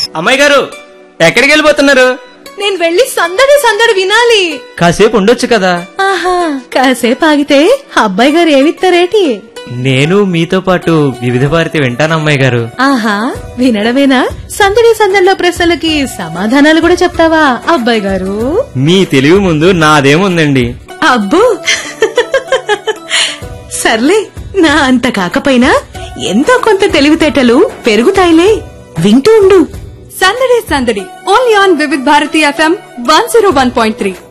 అమ్మాయి గారు ఎక్కడికి వెళ్ళిపోతున్నారు నేను వెళ్ళి సందడి సందడి వినాలి కాసేపు ఉండొచ్చు కదా ఆహా కాసేపు ఆగితే అబ్బాయి గారు ఏమిస్తారేటి నేను మీతో పాటు వివిధ భారతి వింటాను అమ్మాయి గారు ఆహా వినడమేనా సందడి సందడిలో ప్రశ్నలకి సమాధానాలు కూడా చెప్తావా అబ్బాయి గారు మీ తెలివి ముందు నాదేముందండి అబ్బో సర్లే నా అంత కాకపోయినా ఎంతో కొంత తెలివితేటలు పెరుగుతాయిలే వింటూ ఉండు సందడి సందడి only on Vividh Bharati FM one zero one point three